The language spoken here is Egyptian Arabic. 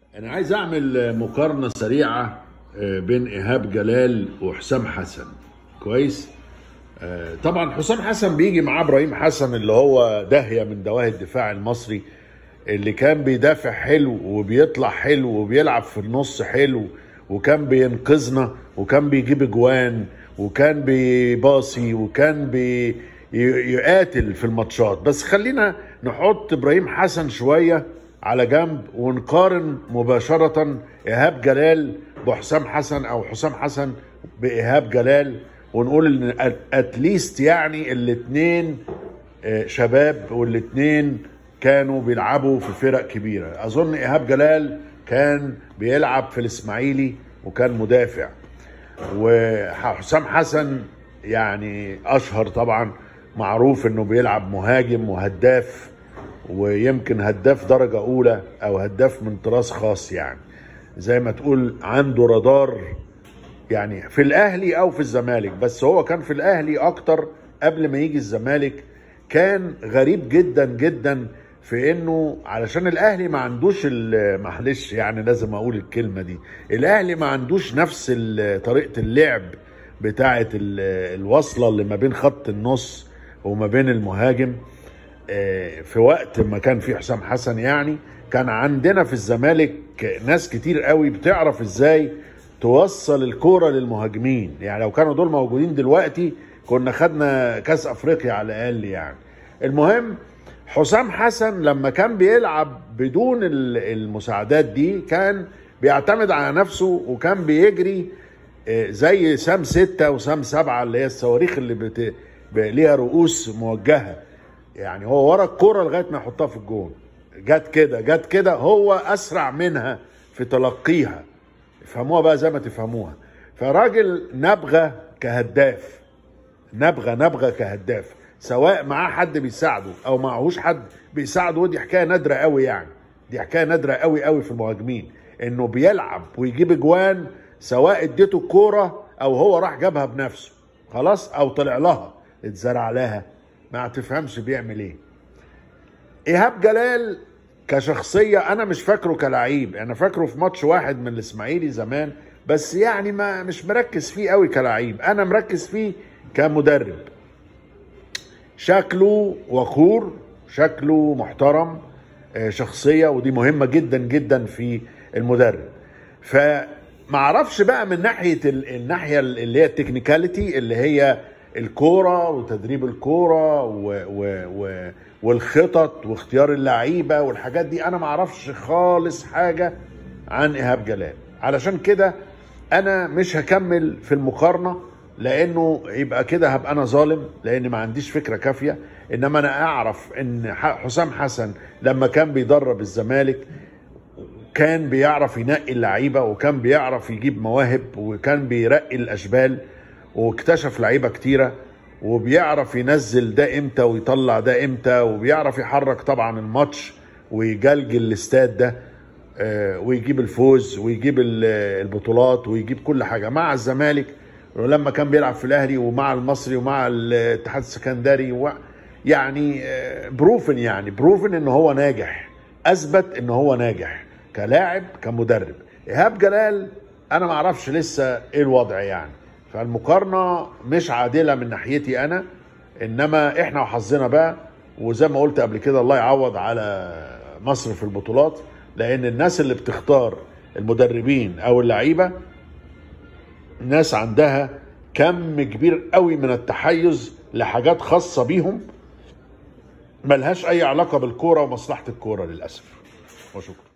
انا عايز اعمل مقارنه سريعه آه، بين ايهاب جلال وحسام حسن كويس آه، طبعا حسام حسن بيجي معاه ابراهيم حسن اللي هو داهيه من دواهي الدفاع المصري اللي كان بيدافع حلو وبيطلع حلو وبيلعب في النص حلو وكان بينقذنا وكان بيجيب اجوان وكان بيباصي وكان بي ي- يقاتل في الماتشات بس خلينا نحط ابراهيم حسن شويه على جنب ونقارن مباشره ايهاب جلال بحسام حسن او حسام حسن بايهاب جلال ونقول ان اتليست يعني الاثنين شباب والاثنين كانوا بيلعبوا في فرق كبيره اظن ايهاب جلال كان بيلعب في الاسماعيلي وكان مدافع وحسام حسن يعني اشهر طبعا معروف انه بيلعب مهاجم وهداف ويمكن هداف درجة أولى أو هداف من طراز خاص يعني زي ما تقول عنده رادار يعني في الأهلي أو في الزمالك بس هو كان في الأهلي أكتر قبل ما يجي الزمالك كان غريب جدا جدا في انه علشان الاهلي ما عندوش ال- معلش يعني لازم اقول الكلمه دي الاهلي ما عندوش نفس ال- طريقه اللعب بتاعه ال- الوصله اللي ما بين خط النص وما بين المهاجم آه، في وقت ما كان في حسام حسن يعني كان عندنا في الزمالك ناس كتير قوي بتعرف ازاي توصل الكوره للمهاجمين يعني لو كانوا دول موجودين دلوقتي كنا خدنا كاس افريقيا على الاقل يعني المهم حسام حسن لما كان بيلعب بدون ال- المساعدات دي كان بيعتمد على نفسه وكان بيجري آه، زي سام ستة وسام سبعة اللي هي الصواريخ اللي بت... ب- ليها رؤوس موجهة يعني هو ورا الكرة لغاية ما يحطها في الجون جت كده جت كده هو أسرع منها في تلقيها افهموها بقى زي ما تفهموها فراجل نبغة كهداف نبغة نبغة كهداف سواء معاه حد بيساعده او معهوش حد بيساعده ودي حكايه نادره قوي يعني دي حكايه نادره قوي قوي في المهاجمين انه بيلعب ويجيب اجوان سواء اديته الكوره او هو راح جابها بنفسه خلاص او طلع لها اتزرع لها ما تفهمش بيعمل ايه ايهاب جلال كشخصيه انا مش فاكره كلعيب انا فاكره في ماتش واحد من الاسماعيلي زمان بس يعني ما مش مركز فيه قوي كلعيب انا مركز فيه كمدرب شكله وقور شكله محترم آه، شخصيه ودي مهمه جدا جدا في المدرب فمعرفش بقى من ناحيه ال- الناحيه اللي هي التكنيكاليتي اللي هي الكوره وتدريب الكوره و و و والخطط واختيار اللعيبه والحاجات دي انا معرفش خالص حاجه عن ايهاب جلال علشان كده انا مش هكمل في المقارنه لانه يبقى كده هبقى انا ظالم لان ما عنديش فكره كافيه انما انا اعرف ان ح- حسام حسن لما كان بيدرب الزمالك كان بيعرف ينقي اللعيبه وكان بيعرف يجيب مواهب وكان بيرقي الاشبال واكتشف لعيبه كتيره وبيعرف ينزل ده امتى ويطلع ده امتى وبيعرف يحرك طبعا الماتش ويجلجل الاستاد ده آه، ويجيب الفوز ويجيب ال- البطولات ويجيب كل حاجه مع الزمالك ولما كان بيلعب في الاهلي ومع المصري ومع الاتحاد السكندري و يعني بروفن يعني بروفن ان هو ناجح اثبت ان هو ناجح كلاعب كمدرب ايهاب جلال انا ما اعرفش لسه ايه الوضع يعني فالمقارنه مش عادله من ناحيتي انا انما احنا وحظنا بقى وزي ما قلت قبل كده الله يعوض على مصر في البطولات لان الناس اللي بتختار المدربين او اللعيبه ناس عندها كم كبير قوي من التحيز لحاجات خاصه بيهم ملهاش اي علاقه بالكوره ومصلحه الكوره للاسف وشكرا